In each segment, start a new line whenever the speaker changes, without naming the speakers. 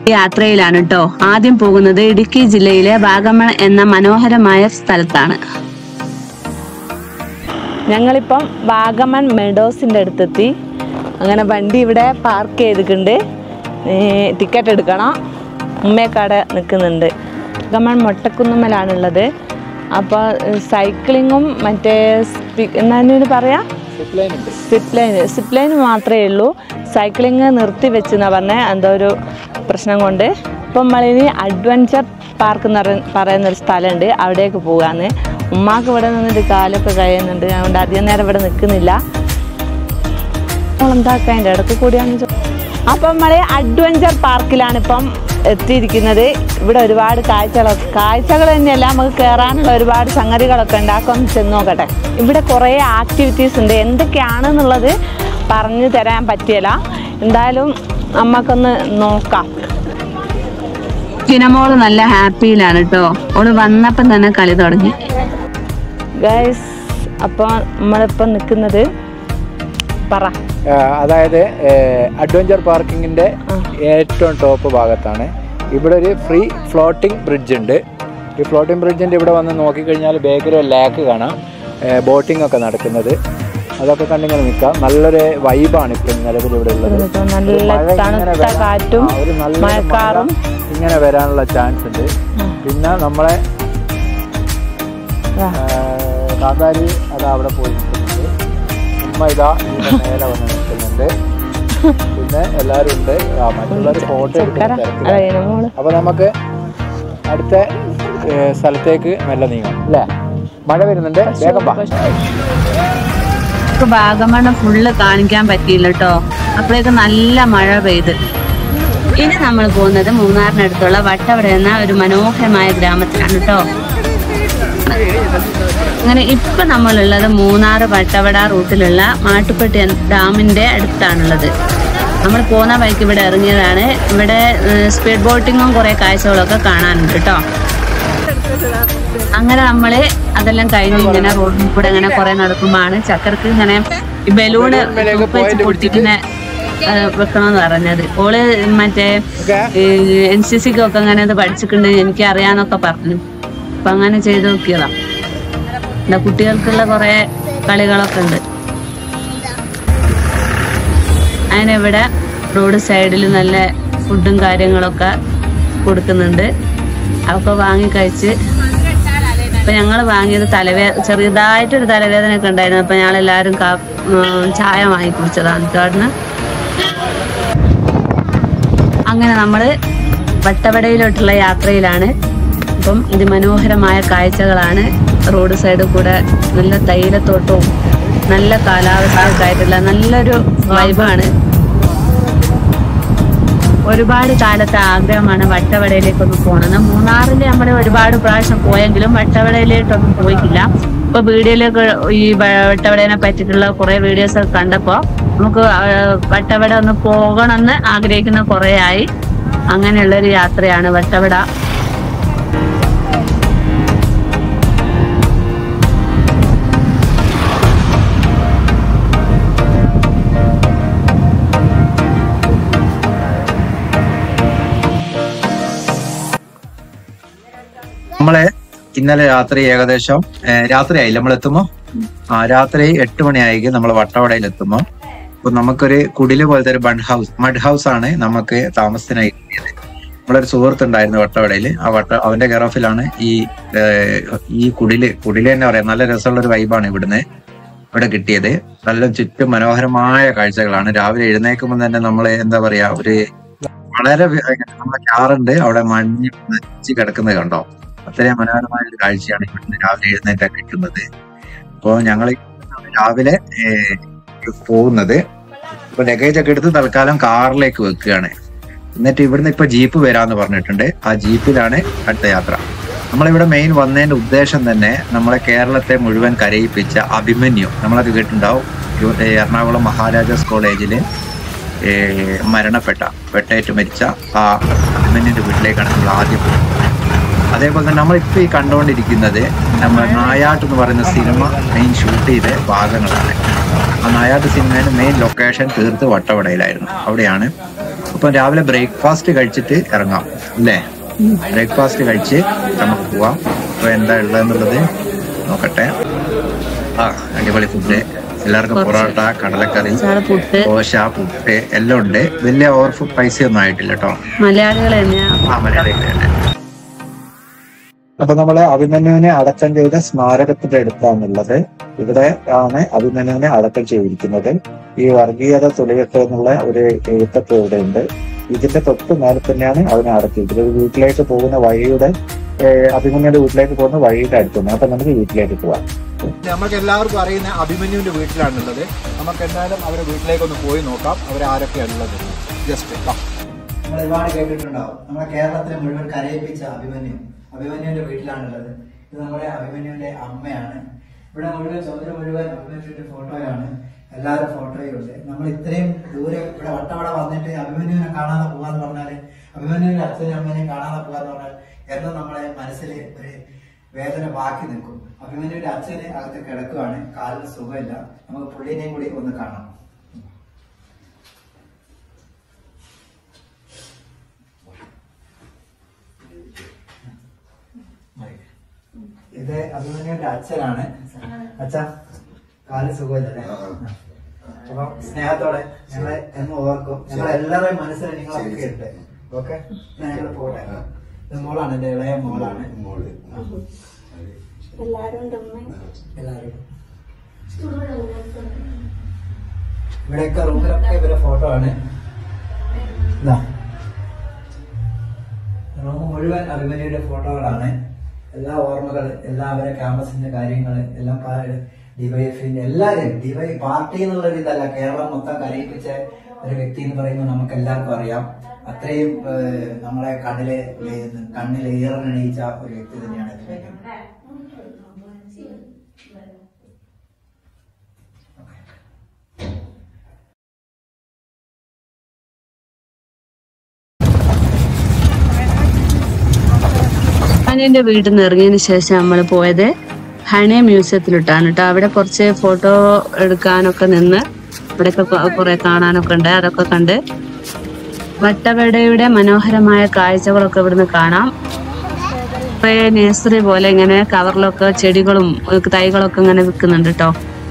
യാത്രയിലാണ് കേട്ടോ ആദ്യം പോകുന്നത് ഇടുക്കി ജില്ലയിലെ വാഗമൺ എന്ന മനോഹരമായ സ്ഥലത്താണ് ഞങ്ങളിപ്പം വാഗമൺ മെഡോസിൻ്റെ അടുത്തെത്തി അങ്ങനെ വണ്ടി ഇവിടെ പാർക്ക് ചെയ്തിട്ടുണ്ട് ടിക്കറ്റ് എടുക്കണം ഉമ്മയൊക്കെ നിൽക്കുന്നുണ്ട് വാഗമൺ മൊട്ടക്കുന്നുമ്മലാണുള്ളത് അപ്പോൾ സൈക്ലിങ്ങും മറ്റേ സ്പി എന്നാണ് പറയാ സിപ്പ് ലൈൻ സിപ്പ് ലൈൻ മാത്രമേ ഉള്ളൂ സൈക്ലിങ് നിർത്തി വെച്ചെന്നാ പറഞ്ഞത് എന്തോ ഒരു പ്രശ്നം കൊണ്ട് ഇപ്പം നമ്മളിനി അഡ്വഞ്ചർ പാർക്ക് എന്ന് പറ- പറയുന്ന ഒരു സ്ഥലമുണ്ട് അവിടേക്ക് പോകാന്ന് ഉമ്മാക്ക് ഇവിടെ നിന്നിട്ട് കാലൊക്കെ കഴിയുന്നുണ്ട് അതുകൊണ്ട് അധികം നേരം ഇവിടെ നിൽക്കുന്നില്ല നമ്മളെന്താക്കാൻ അതിൻ്റെ ഇടയ്ക്ക് കൂടിയാണെന്ന് ചോ അപ്പം നമ്മളെ അഡ്വഞ്ചർ പാർക്കിലാണ് ഇപ്പം എത്തിയിരിക്കുന്നത് ഇവിടെ ഒരുപാട് കാഴ്ചകളൊക്കെ കാഴ്ചകൾ തന്നെയല്ല നമുക്ക് കയറാനുള്ള ഒരുപാട് സംഗതികളൊക്കെ ഉണ്ട് അതൊക്കെ ഒന്ന് ചെന്ന് നോക്കട്ടെ ഇവിടെ കുറേ ആക്ടിവിറ്റീസ് ഉണ്ട് എന്തൊക്കെയാണെന്നുള്ളത് പറഞ്ഞു തരാൻ പറ്റിയല്ല എന്തായാലും നമുക്കൊന്ന് നോക്കാം കിനമോള് നല്ല ഹാപ്പിയിലാണ് കേട്ടോ ഓള് വന്നപ്പം തന്നെ കളി തുടങ്ങി ഗൈസ് അപ്പോൾ നമ്മളിപ്പം നിൽക്കുന്നത് പറ
ആ, അതായത് അഡ്വഞ്ചർ പാർക്കിങ്ങിന്റെ ഏറ്റവും ടോപ്പ് ഭാഗത്താണ് ഇവിടെ ഒരു ഫ്രീ ഫ്ലോട്ടിംഗ് ബ്രിഡ്ജ് ഉണ്ട് ഈ ഫ്ലോട്ടിംഗ് ബ്രിഡ്ജിന്റെ ഇവിടെ വന്ന് നോക്കിക്കഴിഞ്ഞാൽ ബേക്കറി ലേക്ക് കാണാം ബോട്ടിംഗ് ഒക്കെ നടക്കുന്നത് അതൊക്കെ കണ്ടിങ്ങനെ നിൽക്കാം നല്ലൊരു വൈബാണ് ഇപ്പം നിലവിൽ ഇവിടെ ഉള്ളത്
ഇപ്പൊ നല്ല
ഒരു മഴ ഇങ്ങനെ
തണുത്ത
വരാൻ-
കാറ്റും
ആ, ഒരു നല്ലൊരു
മഴക്കാറും
മഴ ഇങ്ങനെ വരാനുള്ള ചാൻസ് ഉണ്ട് പിന്നെ നമ്മളെ
ആ.
ആ, കാന്താരി അത് അവിടെ പോയി നിൽക്കുന്നുണ്ട് ഉമ്മ ഇതാ ഇതിന്റെ മേലെ വന്ന് നിൽക്കുന്നുണ്ട് പിന്നെ എല്ലാവരും ഉണ്ട് ആ, മറ്റുള്ളവർ ഫോട്ടോ
ചക്കര
എടുക്കുന്ന
അതെ നമ്മള്
അപ്പൊ നമുക്ക് അടുത്ത ഏ, സ്ഥലത്തേക്ക് മെല്ലെ നീങ്ങാം അല്ലേ മഴ വരുന്നുണ്ട് വേഗം വാ
നമുക്ക് വാഗമണ് ഫുള്ള് കാണിക്കാൻ പറ്റിയില്ല കേട്ടോ അപ്പോഴേക്ക് നല്ല മഴ പെയ്ത് ഇനി നമ്മൾ പോകുന്നത് മൂന്നാറിനടുത്തുള്ള വട്ടവട എന്ന ഒരു മനോഹരമായ ഗ്രാമത്തിലാണ് കേട്ടോ അങ്ങനെ ഇപ്പൊ നമ്മളുള്ളത് മൂന്നാറ് വട്ടവട റൂട്ടിലുള്ള മാട്ടുപ്പെട്ടി എന്ന ഡാമിന്റെ അടുത്താണുള്ളത് നമ്മൾ പോകുന്ന വഴിക്ക് ഇവിടെ ഇറങ്ങിയതാണ് ഇവിടെ സ്പീഡ് ബോട്ടിങ്ങും കുറെ കാഴ്ചകളൊക്കെ കാണാനുണ്ട് കേട്ടോ അങ്ങനെ നമ്മള് അതെല്ലാം കഴിഞ്ഞ് ഇങ്ങനെ റോഡിൽ കൂടെ ഇങ്ങനെ കുറെ നടക്കുമ്പോഴാണ് ചക്കർക്ക് ഇങ്ങനെ ഈ ബലൂണ് വെച്ച് പൊട്ടിക്കുന്ന വെക്കണമെന്ന് പറഞ്ഞത് ഓള് മറ്റേ എൻ സി സിക്ക് ഒക്കെ അങ്ങനെ അത് പഠിച്ചിട്ടുണ്ട് എനിക്ക് അറിയാന്നൊക്കെ പറഞ്ഞു അപ്പൊ അങ്ങനെ ചെയ്ത് നോക്കിയതാ എന്താ കുട്ടികൾക്കുള്ള കുറെ കളികളൊക്കെ ഉണ്ട് അതിനിവിടെ റോഡ് സൈഡിൽ നല്ല ഫുഡും കാര്യങ്ങളൊക്കെ കൊടുക്കുന്നുണ്ട് അതൊക്കെ വാങ്ങി കഴിച്ച് അപ്പൊ ഞങ്ങൾ വാങ്ങിയത് തലവേ ചെറിയതായിട്ടൊരു തലവേദനയൊക്കെ ഉണ്ടായിരുന്നു അപ്പൊ ഞങ്ങൾ എല്ലാവരും ചായ വാങ്ങി കുടിച്ചതാണ് ചേട്ടന് അങ്ങനെ നമ്മള് വട്ടവടയിലോട്ടുള്ള യാത്രയിലാണ് അപ്പം ഇതിമനോഹരമായ കാഴ്ചകളാണ് റോഡ് സൈഡിൽ കൂടെ നല്ല തൈലത്തോട്ടവും നല്ല കാലാവസ്ഥയൊക്കെ ആയിട്ടുള്ള നല്ലൊരു വൈബാണ് ഒരുപാട് കാലത്തെ ആഗ്രഹമാണ് വട്ടവടയിലേക്കൊന്ന് പോകണമെന്ന് മൂന്നാറിൽ നമ്മൾ ഒരുപാട് പ്രാവശ്യം പോയെങ്കിലും വട്ടവടയിലേക്കൊന്നും പോയിട്ടില്ല ഇപ്പൊ വീഡിയോയിലൊക്കെ ഈ വ- വട്ടവടേനെ പറ്റിയിട്ടുള്ള കുറെ വീഡിയോസ് ഒക്കെ കണ്ടപ്പോ നമുക്ക് ആ, വട്ടവട ഒന്ന് പോകണമെന്ന് ആഗ്രഹിക്കുന്ന കുറെ ആയി അങ്ങനെയുള്ള ഒരു യാത്രയാണ് വട്ടവട
നമ്മളെ ഇന്നലെ രാത്രി ഏകദേശം ഏഹ്, രാത്രിയായില്ല നമ്മൾ എത്തുമ്പോ ആ രാത്രി എട്ട് മണിയായി നമ്മൾ വട്ടവടയിൽ എത്തുമ്പോ അപ്പൊ നമുക്കൊരു കുടില് പോലത്തെ ഒരു ബഡ് ഹൗസ് മഡ് ഹൗസ് ആണ് നമുക്ക് താമസത്തിനായി കിട്ടിയത് നമ്മളൊരു സുഹൃത്ത് ഉണ്ടായിരുന്നു വട്ടവടയിൽ ആ വട്ട അവന്റെ കെയർ ഓഫിലാണ് ഈ ഏഹ്, ഈ കുടില് കുടില് തന്നെ പറയാം നല്ല രസമുള്ള ഒരു വൈബാണ് ഇവിടുന്ന് ഇവിടെ കിട്ടിയത് നല്ല ചുറ്റും മനോഹരമായ കാഴ്ചകളാണ് രാവിലെ എഴുന്നേൽക്കുമ്പോൾ തന്നെ നമ്മൾ എന്താ പറയാ ഒരു വളരെ വി- നമ്മുടെ കാറുണ്ട് അവിടെ മഞ്ഞ് നച്ച് കിടക്കുന്നത് കണ്ടോ അത്രയും മനോഹരമായ ഒരു കാഴ്ചയാണ് ഇവിടുന്ന് രാവിലെ എഴുന്നേറ്റാ കിട്ടുന്നത് അപ്പോൾ ഞങ്ങൾ രാവിലെ ഏഹ്, പോകുന്നത് ഇപ്പൊ ലഗേജ് ഒക്കെ എടുത്ത് തൽക്കാലം കാറിലേക്ക് വെക്കുകയാണ് എന്നിട്ട് ഇവിടുന്ന് ഇപ്പൊ ജീപ്പ് വരാന്ന് പറഞ്ഞിട്ടുണ്ട് ആ ജീപ്പിലാണ് അടുത്ത യാത്ര നമ്മളിവിടെ മെയിൻ വന്നതിന്റെ ഉദ്ദേശം തന്നെ നമ്മളെ കേരളത്തെ മുഴുവൻ കരയിപ്പിച്ച അഭിമന്യു നമ്മളൊക്കെ കേട്ടിട്ടുണ്ടാവും യു- ഏഹ് എറണാകുളം മഹാരാജാസ് കോളേജില് ഏഹ് മരണപ്പെട്ട വെട്ടേറ്റ് മരിച്ച ആ അഭിമന്യുന്റെ വീട്ടിലേക്കാണ് നമ്മൾ ആദ്യം പോകുന്നത് അതേപോലെ തന്നെ നമ്മളിപ്പോ ഈ കണ്ടുകൊണ്ടിരിക്കുന്നത് നമ്മൾ നായാട്ട് എന്ന് പറയുന്ന സിനിമ മെയിൻ ഷൂട്ട് ചെയ്ത ഭാഗങ്ങളാണ് ആ നായാട്ട് സിനിമയുടെ മെയിൻ ലൊക്കേഷൻ തീർത്ത് വട്ടവടയിലായിരുന്നു അവിടെയാണ് അപ്പൊ അപ്പൊ രാവിലെ ബ്രേക്ക്ഫാസ്റ്റ് കഴിച്ചിട്ട് ഇറങ്ങാം അല്ലേ ബ്രേക്ക്ഫാസ്റ്റ് കഴിച്ച് നമുക്ക് പോവാം അപ്പൊ എന്താ ഉള്ളതെന്നുള്ളത് നോക്കട്ടെ ആ അടിപൊളി ഫുഡ് എല്ലാവർക്കും പൊറോട്ട കടലക്കറി
ചാള പുട്ട്
ദോശ പുട്ട് എല്ലാം ഉണ്ട് വലിയ ഓവർ ഫുഡ് പൈസ ഒന്നും ആയിട്ടില്ല കേട്ടോ
മലയാളികൾ തന്നെയാ
ആ മലയാളികളുടെ
അപ്പൊ നമ്മള് അഭിമന്യുവിനെ അടക്കം ചെയ്ത സ്മാരകത്തിന്റെ അടുത്താണുള്ളത് ഇവിടെ ആണ് അഭിമന്യുവിനെ അടക്കം ചെയ്തിരിക്കുന്നത് ഈ വർഗീയത തുലയട്ടെ എന്നുള്ള ഒരു എഴുത്തൊക്കെ ഇവിടെ ഉണ്ട് ഇതിന്റെ തൊട്ട് മേലെ തന്നെയാണ് അവനെ അടക്കം ചെയ്തത് ഒരു വീട്ടിലേക്ക് പോകുന്ന വഴിയുടെ ഏഹ്, അഭിമന്യുവിന്റെ വീട്ടിലേക്ക് പോകുന്ന വഴിയുടെ അടുത്തുണ്ട് അപ്പൊ നമുക്ക് വീട്ടിലേക്ക് പോവാം
നമുക്ക് എല്ലാവർക്കും അറിയുന്ന അഭിമന്യുവിന്റെ വീട്ടിലാണുള്ളത് നമുക്ക് എന്തായാലും അവരുടെ വീട്ടിലേക്ക് ഒന്ന് പോയി നോക്കാം അവരാരൊക്കെയാണ് ഉള്ളത് ജസ്റ്റ്
നമ്മൾ ഒരുപാട് കേട്ടിട്ടുണ്ടാവും നമ്മുടെ കേരളത്തിലെ മുഴുവൻ കരയിപ്പിച്ച അഭിമന്യു അഭിമന്യുവിന്റെ വീട്ടിലാണുള്ളത് ഇത് നമ്മുടെ അഭിമന്യുവിന്റെ അമ്മയാണ് ഇവിടെ മുഴുവൻ ചുമര് മുഴുവൻ അഭിമന്യുവിന്റെ ഫോട്ടോയാണ് എല്ലാവരും ഫോട്ടോയും ഉണ്ട് നമ്മൾ ഇത്രയും ദൂരെ ഇവിടെ വട്ടവട വന്നിട്ട് അഭിമന്യുവിനെ കാണാതെ പോകാന്ന് പറഞ്ഞാല് അഭിമന്യുവിന്റെ അച്ഛനും അമ്മേനെയും കാണാതെ പോകാന്ന് പറഞ്ഞാൽ എന്നും നമ്മളെ മനസ്സിൽ ഒരു വേദന ബാക്കി നിൽക്കും അഭിമന്യുവിന്റെ അച്ഛന് അകത്ത് കിടക്കുവാണ് കാലിന് സുഖമില്ല നമുക്ക് പുള്ളിനെയും കൂടി ഒന്ന് കാണാം ഇത് അഭിമന്യുവിന്റെ അച്ഛനാണ് അച്ഛ കാല് സുഖമില്ലല്ലേ അപ്പം സ്നേഹത്തോടെ ഞങ്ങളെ എന്ന് ഓർക്കും ഞങ്ങൾ എല്ലാവരുടെയും മനസ്സിൽ നിങ്ങളൊക്കെ ഉണ്ട് ഓക്കെ ഞങ്ങൾ പോട്ടെ ഇത് മോളാണ് എന്റെ ഇളയ മോളാണ് ആ. എല്ലാവരും ഇവിടെയൊക്കെ റൂമിലൊക്കെ ഇവരെ ഫോട്ടോ ആണ് ഇതാ റൂം മുഴുവൻ അഭിമന്യുടെ ഫോട്ടോകളാണ് എല്ലാ ഓർമ്മകൾ എല്ലാ അവരെ ക്യാമ്പസിന്റെ കാര്യങ്ങൾ എല്ലാം ഡിവൈഎഫിന്റെ എല്ലാവരും ഡിവൈ പാർട്ടി എന്നുള്ള ഒരു ഇതല്ല കേരളം മൊത്തം കരയിപ്പിച്ച ഒരു വ്യക്തി എന്ന് പറയുമ്പോൾ നമുക്ക് എല്ലാവർക്കും അറിയാം അത്രയും ഏഹ്, നമ്മളെ കണ്ണിലെ കണ്ണിൽ ഈറനണിയിച്ച ഒരു വ്യക്തി തന്നെയാണ് അഭിമന്യു
ഹണിന്റെ വീട്ടിൽ നിന്ന് ഇറങ്ങിയതിന് ശേഷം നമ്മൾ പോയത് ഹണി മ്യൂസിയത്തിലിട്ടാണ് കേട്ടോ അവിടെ കുറച്ച് ഫോട്ടോ എടുക്കാനൊക്കെ നിന്ന് ഇവിടെയൊക്കെ കൊ- കുറെ കാണാനൊക്കെ ഉണ്ട് അതൊക്കെ കണ്ട് വട്ടവടയുടെ മനോഹരമായ കാഴ്ചകളൊക്കെ ഇവിടുന്ന് കാണാം കുറെ നേഴ്സറി പോലെ ഇങ്ങനെ കവറിലൊക്കെ ചെടികളും ഏഹ് തൈകളൊക്കെ ഇങ്ങനെ വിൽക്കുന്നുണ്ട് കേട്ടോ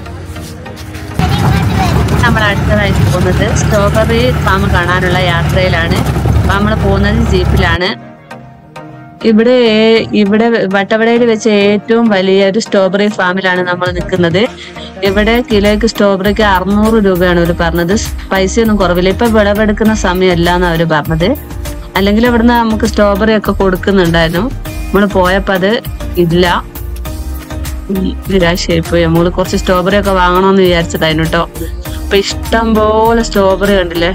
നമ്മൾ അടുത്തതായിട്ട് പോകുന്നത് സ്ട്രോബെറി ഫാം കാണാനുള്ള യാത്രയിലാണ് അപ്പൊ നമ്മൾ പോകുന്നത് ജീപ്പിലാണ് ഇവിടെ ഇവിടെ വട്ടവടയിൽ വെച്ച് ഏറ്റവും വലിയ ഒരു സ്ട്രോബെറി ഫാമിലാണ് നമ്മൾ നിൽക്കുന്നത് ഇവിടെ കിലോയ്ക്ക് സ്ട്രോബെറിക്ക് അറുന്നൂറ് രൂപയാണ് അവർ പറഞ്ഞത് പൈസയൊന്നും കുറവില്ല ഇപ്പൊ വിളവെടുക്കുന്ന സമയമല്ല എന്ന് അവർ പറഞ്ഞത് അല്ലെങ്കിൽ ഇവിടുന്ന് നമുക്ക് സ്ട്രോബെറി ഒക്കെ കൊടുക്കുന്നുണ്ടായിരുന്നു നമ്മൾ പോയപ്പോ അത് ഇല്ല ഉം, നിരാശയായി പോയി നമ്മള് കുറച്ച് സ്ട്രോബെറി ഒക്കെ വാങ്ങണമെന്ന് വിചാരിച്ചതായിരുന്നു കേട്ടോ അപ്പൊ ഇഷ്ടം പോലെ സ്ട്രോബെറി കണ്ടില്ലേ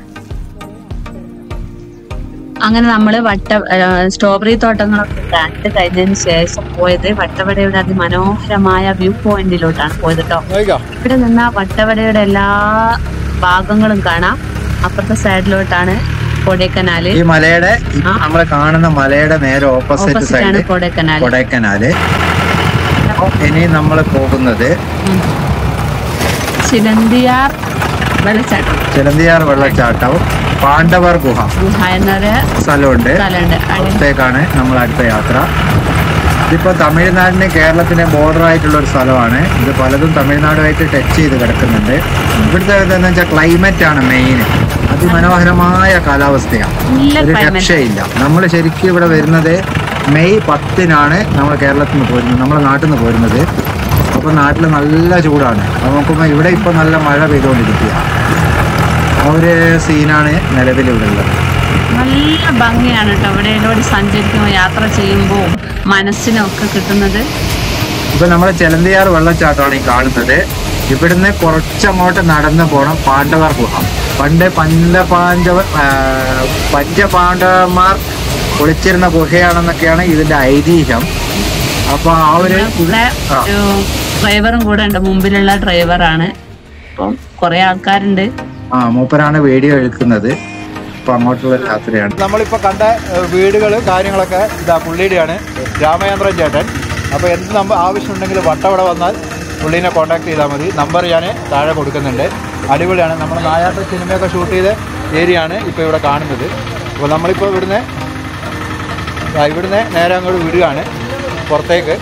അങ്ങനെ നമ്മള് വട്ട ആ, സ്ട്രോബെറി തോട്ടങ്ങളൊക്കെ കണ്ട് കഴിഞ്ഞതിന് ശേഷം പോയത് വട്ടവടയുടെ അതിമനോഹരമായ വ്യൂ പോയിന്റിലോട്ടാണ് പോയത് കേട്ടോ
നോക്കാം
ഇവിടെ നിന്ന വട്ടവടയുടെ എല്ലാ ഭാഗങ്ങളും കാണാം അപ്പുറത്തെ സൈഡിലോട്ടാണ് കൊടൈക്കനാല്
ഈ മലയുടെ
ആ.
നമ്മൾ കാണുന്ന മലയുടെ നേരെ ഓപ്പോസിറ്റ്
ഓപ്പോസിറ്റ് ആണ്
സൈഡ്
കൊടൈക്കനാല്
കൊടൈക്കനാല് ഇനി നമ്മൾ പോകുന്നത്
ഉം. ചിലന്തിയാർ വെള്ളച്ചാട്ടം
ചിലന്തിയാർ വെള്ളച്ചാട്ടവും പാണ്ഡവർ ഗുഹ
ഗുഹ എന്നൊരു
സ്ഥലമുണ്ട്
സ്ഥലമുണ്ട് അവിടെ
അവിടത്തേക്കാണ് നമ്മൾ അടുത്ത യാത്ര ഇതിപ്പോ തമിഴ്നാടിന് കേരളത്തിന്റെ ബോർഡർ ആയിട്ടുള്ള ഒരു സ്ഥലമാണ് ഇത് പലതും തമിഴ്നാടുമായിട്ട് ടച്ച് ചെയ്ത് കിടക്കുന്നുണ്ട് ഇവിടുത്തെ ഇതെന്ന് വെച്ചാൽ ക്ലൈമറ്റ് ആണ് മെയിൻ അതിമനോഹരമായ കാലാവസ്ഥയാണ്
നല്ല
ഒരു
ക്ലൈമറ്റ്
രക്ഷയില്ല നമ്മൾ ശരിക്കും ഇവിടെ വരുന്നത് മെയ് പത്തിനാണ് നമ്മൾ കേരളത്തിൽ നിന്ന് പോരുന്നത് നമ്മുടെ നാട്ടിൽ നിന്ന് പോരുന്നത് അപ്പോൾ നാട്ടിൽ നല്ല ചൂടാണ് അപ്പോൾ നോക്കുമ്പോൾ ഇവിടെ ഇപ്പോൾ നല്ല മഴ പെയ്തുകൊണ്ടിരിക്കുക ആ ഒരു സീനാണ് നിലവിലിവിടെ ഉള്ളത്
നല്ല ഭംഗിയാണ് കേട്ടോ ഇവിടെയിലൂടെ സഞ്ചരിക്കുമ്പോൾ യാത്ര ചെയ്യുമ്പോൾ മനസ്സിനൊക്കെ കിട്ടുന്നത്
ഇപ്പൊ നമ്മൾ ചെലന്തിയാർ വെള്ളച്ചാട്ടമാണ് ഈ കാണുന്നത് ഇവിടുന്ന് കുറച്ചങ്ങോട്ട് നടന്നു പോണം പാണ്ഡവർ ഗുഹ പണ്ട് പഞ്ചപാണ്ഡവ ആ, പഞ്ചപാണ്ഡവന്മാർ ഒളിച്ചിരുന്ന ഗുഹയാണെന്നൊക്കെയാണ് ഇതിന്റെ ഐതിഹ്യം അപ്പൊ ആ ഒരു
കൂടെ
ആ.
ഒരു ഡ്രൈവറും കൂടെ ഉണ്ട് മുമ്പിലുള്ള ഡ്രൈവറാണ് അപ്പം കുറെ ആൾക്കാരുണ്ട്
ആ മൂപ്പരാണ് വീഡിയോ എടുക്കുന്നത് അപ്പൊ അങ്ങോട്ടുള്ള ഒരു യാത്രയാണ്
നമ്മളിപ്പോൾ കണ്ട വീടുകൾ കാര്യങ്ങളൊക്കെ ഇതാ പുള്ളിയുടെയാണ് രാമചന്ദ്രൻ ചേട്ടൻ അപ്പോൾ എന്ത് നമ്പർ ആവശ്യമുണ്ടെങ്കിൽ വട്ടവട വന്നാൽ പുള്ളീനെ കോൺടാക്ട് ചെയ്താൽ മതി നമ്പർ ഞാൻ താഴെ കൊടുക്കുന്നുണ്ട് അടിപൊളിയാണ് നമ്മൾ നായാട്ട് സിനിമയൊക്കെ ഷൂട്ട് ചെയ്ത ഏരിയ ആണ് ഇപ്പോൾ ഇവിടെ കാണുന്നത് അപ്പോൾ നമ്മളിപ്പോൾ ഇവിടുന്ന് ദാ ഇവിടുന്ന് നേരെ അങ്ങോട്ട് വിടുകയാണ് പുറത്തേക്ക്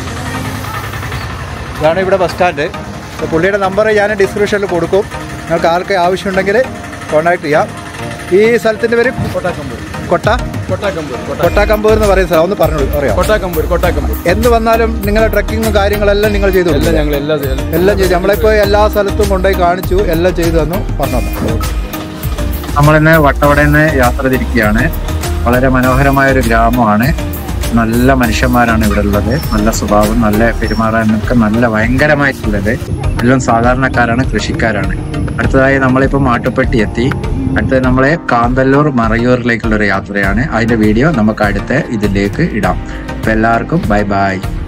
ഇതാണ് ഇവിടെ ബസ് സ്റ്റാൻഡ് അപ്പോൾ പുള്ളിയുടെ നമ്പർ ഞാൻ ഡിസ്ക്രിപ്ഷനിൽ കൊടുക്കും നിങ്ങൾക്ക് ആർക്ക് ആവശ്യമുണ്ടെങ്കിൽ കോൺടാക്ട് ചെയ്യാം ഈ സ്ഥലത്തിൻ്റെ പേര്
കൊട്ടാക്കമ്പൂർ
കൊട്ട
കൊട്ടാക്കമ്പൂർ
കൊട്ടാക്കമ്പൂർ എന്ന് പറയുന്ന സ്ഥലം ഒന്ന് പറഞ്ഞു അറിയാം
കൊട്ടാക്കമ്പൂർ കൊട്ടാക്കമ്പൂർ
എന്ത് വന്നാലും നിങ്ങളുടെ ട്രക്കിങ്ങും കാര്യങ്ങളെല്ലാം നിങ്ങൾ ചെയ്തു
എല്ലാം
കൊടുക്കും.
ഞങ്ങൾ എല്ലാ
എല്ലാം ചെയ്തു നമ്മളിപ്പോൾ എല്ലാ സ്ഥലത്തും കൊണ്ടുപോയി കാണിച്ചു എല്ലാം ചെയ്തു തന്നു പറഞ്ഞു തന്നു
നമ്മളിന്ന് വട്ടവടയിൽ നിന്ന് യാത്ര തിരിക്കുകയാണ് വളരെ മനോഹരമായ ഒരു ഗ്രാമമാണ് നല്ല മനുഷ്യന്മാരാണ് ഇവിടെ ഉള്ളത് നല്ല സ്വഭാവം നല്ല പെരുമാറാനൊക്കെ നല്ല ഭയങ്കരമായിട്ടുള്ളത് എല്ലാം സാധാരണക്കാരാണ് കൃഷിക്കാരാണ് അടുത്തതായി നമ്മളിപ്പോൾ മാട്ടുപ്പെട്ടി എത്തി അടുത്തത് നമ്മളെ കാന്തല്ലൂർ മറയൂരിലേക്കുള്ള ഒരു യാത്രയാണ് അതിന്റെ വീഡിയോ നമുക്ക് അടുത്ത ഇതിലേക്ക് ഇടാം അപ്പൊ എല്ലാവർക്കും ബൈ ബൈ